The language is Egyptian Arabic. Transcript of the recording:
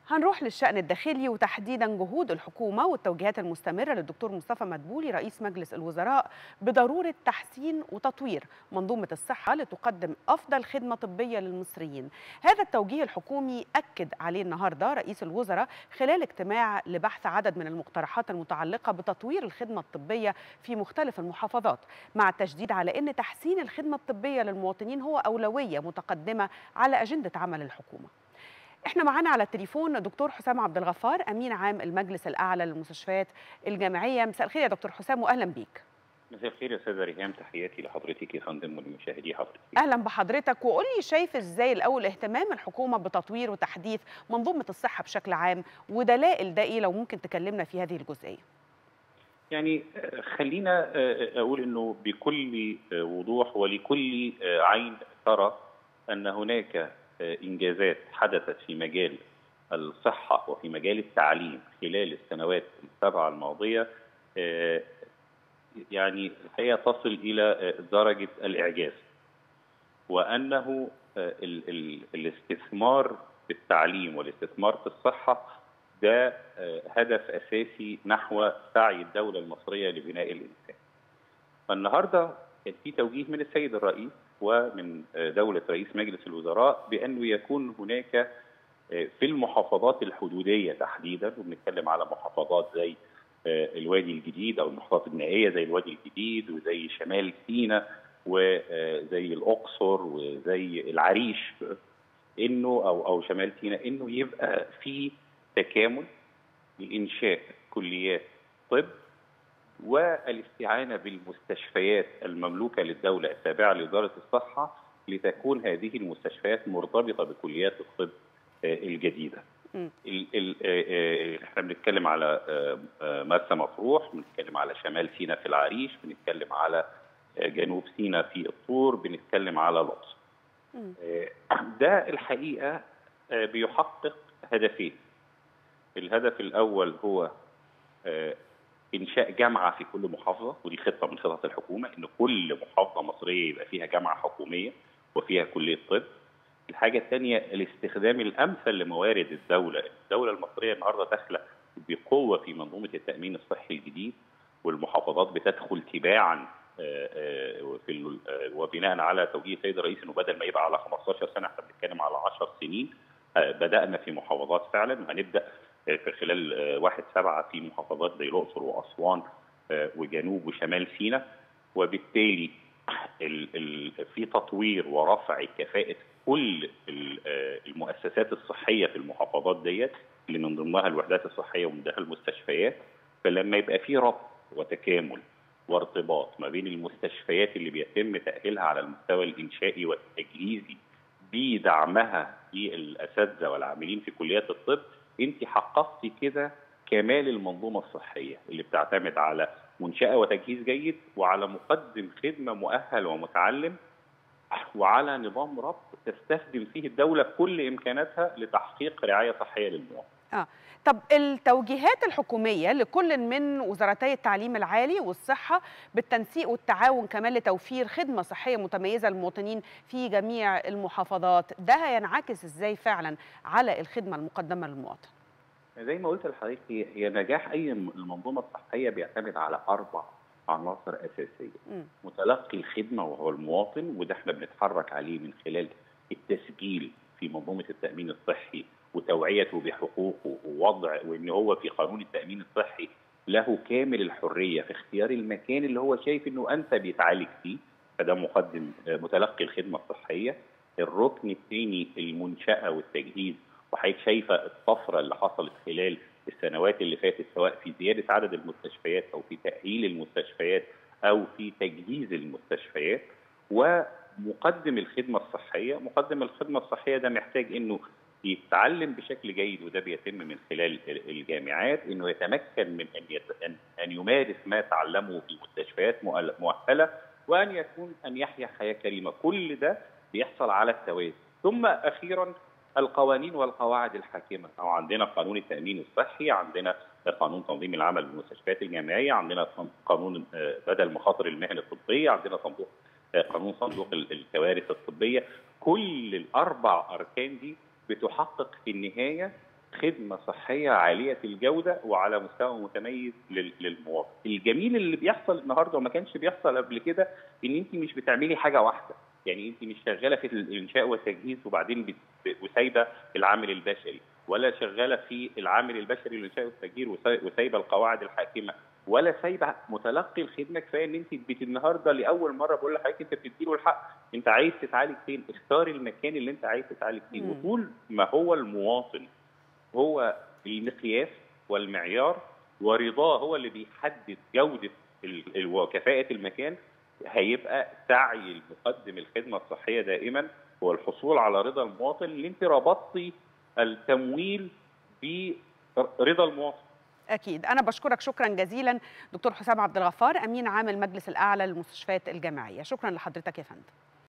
هنروح للشأن الداخلي وتحديدا جهود الحكومة والتوجيهات المستمرة للدكتور مصطفى مدبولي رئيس مجلس الوزراء بضرورة تحسين وتطوير منظومة الصحة لتقدم أفضل خدمة طبية للمصريين هذا التوجيه الحكومي أكد عليه النهاردة رئيس الوزراء خلال اجتماع لبحث عدد من المقترحات المتعلقة بتطوير الخدمة الطبية في مختلف المحافظات مع التشديد على أن تحسين الخدمة الطبية للمواطنين هو أولوية متقدمة على أجندة عمل الحكومة احنا معانا على التليفون دكتور حسام عبد الغفار امين عام المجلس الاعلى للمستشفيات الجامعيه مساء الخير يا دكتور حسام واهلا بيك مساء الخير يا استاذه ريهام تحياتي لحضرتك يا فندم ولمشاهدي حضرتك اهلا بحضرتك وقول لي شايف ازاي الاول اهتمام الحكومه بتطوير وتحديث منظومه الصحه بشكل عام ودلائل ده ايه لو ممكن تكلمنا في هذه الجزئيه يعني خلينا اقول انه بكل وضوح ولكل عين ترى ان هناك انجازات حدثت في مجال الصحه وفي مجال التعليم خلال السنوات السبعه الماضيه يعني هي تصل الى درجه الاعجاز وانه ال ال الاستثمار في التعليم والاستثمار في الصحه ده هدف اساسي نحو سعي الدوله المصريه لبناء الانسان. فالنهارده كان في توجيه من السيد الرئيس ومن دولة رئيس مجلس الوزراء بأنه يكون هناك في المحافظات الحدودية تحديدا وبنتكلم على محافظات زي الوادي الجديد أو المحافظات النائية زي الوادي الجديد وزي شمال سيناء وزي الأقصر وزي العريش إنه أو أو شمال سيناء إنه يبقى في تكامل لإنشاء كليات طب والاستعانة بالمستشفيات المملوكة للدولة التابعة لإدارة الصحة لتكون هذه المستشفيات مرتبطة بكليات الطب الجديدة ال ال احنا بنتكلم على مرسى مطروح بنتكلم على شمال سيناء في العريش بنتكلم على جنوب سيناء في الطور بنتكلم على الأقصر ده الحقيقة بيحقق هدفين الهدف الأول هو انشاء جامعه في كل محافظه ودي خطه من خطط الحكومه ان كل محافظه مصريه يبقى فيها جامعه حكوميه وفيها كليه طب. الحاجه الثانيه الاستخدام الامثل لموارد الدوله، الدوله المصريه النهارده داخله بقوه في منظومه التامين الصحي الجديد والمحافظات بتدخل تباعا في وبناء على توجيه السيد الرئيس انه بدل ما يبقى على 15 سنه احنا بنتكلم على 10 سنين بدانا في محافظات فعلا وهنبدا في خلال واحد سبعة في محافظات زي الأقصر وأسوان وجنوب وشمال سيناء وبالتالي ال ال في تطوير ورفع كفاءة كل المؤسسات الصحية في المحافظات ديت اللي من ضمنها الوحدات الصحية ومن ضمنها المستشفيات فلما يبقى في ربط وتكامل وارتباط ما بين المستشفيات اللي بيتم تأهيلها على المستوى الإنشائي والتجهيزي بدعمها للأساتذة والعاملين في كليات الطب انت حققتي كده كمال المنظومه الصحيه اللي بتعتمد على منشاه وتجهيز جيد وعلى مقدم خدمه مؤهل ومتعلم وعلى نظام ربط تستخدم فيه الدوله كل امكاناتها لتحقيق رعايه صحيه للمواطن. اه طب التوجيهات الحكوميه لكل من وزارتي التعليم العالي والصحه بالتنسيق والتعاون كمان لتوفير خدمه صحيه متميزه للمواطنين في جميع المحافظات ده هينعكس ازاي فعلا على الخدمه المقدمه للمواطن زي ما قلت لحضرتك هي نجاح اي المنظومه الصحيه بيعتمد على اربع عناصر اساسيه م. متلقي الخدمه وهو المواطن وده احنا بنتحرك عليه من خلال التسجيل في منظومه التامين الصحي وتوعيته بحقوقه ووضع وان هو في قانون التامين الصحي له كامل الحريه في اختيار المكان اللي هو شايف انه انسب يتعالج فيه فده مقدم متلقي الخدمه الصحيه الركن الثاني المنشاه والتجهيز وحضرتك شايفه الطفره اللي حصلت خلال السنوات اللي فاتت سواء في زياده عدد المستشفيات او في تاهيل المستشفيات او في تجهيز المستشفيات ومقدم الخدمه الصحيه مقدم الخدمه الصحيه ده محتاج انه يتعلم بشكل جيد وده بيتم من خلال الجامعات انه يتمكن من ان يت... ان يمارس ما تعلمه في مستشفيات مؤهله وان يكون ان يحيا حياه كريمه كل ده بيحصل على التوازي ثم اخيرا القوانين والقواعد الحاكمه او عندنا قانون التامين الصحي عندنا قانون تنظيم العمل بالمستشفيات الجامعيه عندنا قانون بدل مخاطر المهن الطبيه عندنا صندوق قانون صندوق الكوارث الطبيه كل الاربع اركان دي بتحقق في النهايه خدمه صحيه عاليه الجوده وعلى مستوى متميز للمواطن. الجميل اللي بيحصل النهارده وما كانش بيحصل قبل كده ان انت مش بتعملي حاجه واحده، يعني انت مش شغاله في الانشاء والتجهيز وبعدين وسايبه العامل البشري، ولا شغاله في العامل البشري للانشاء والتجهيز وسايبه القواعد الحاكمه، ولا سايبه متلقي الخدمه كفايه ان انت بت النهارده لاول مره بقول لحضرتك انت بتدي له الحق انت عايز تتعالج فين اختار المكان اللي انت عايز تتعالج فيه وطول ما هو المواطن هو المقياس والمعيار ورضاه هو اللي بيحدد جوده وكفاءه المكان هيبقى سعي المقدم الخدمه الصحيه دائما هو الحصول على رضا المواطن اللي انت ربطتي التمويل برضا المواطن اكيد انا بشكرك شكرا جزيلا دكتور حسام عبد الغفار امين عام المجلس الاعلى للمستشفيات الجامعيه شكرا لحضرتك يا فندم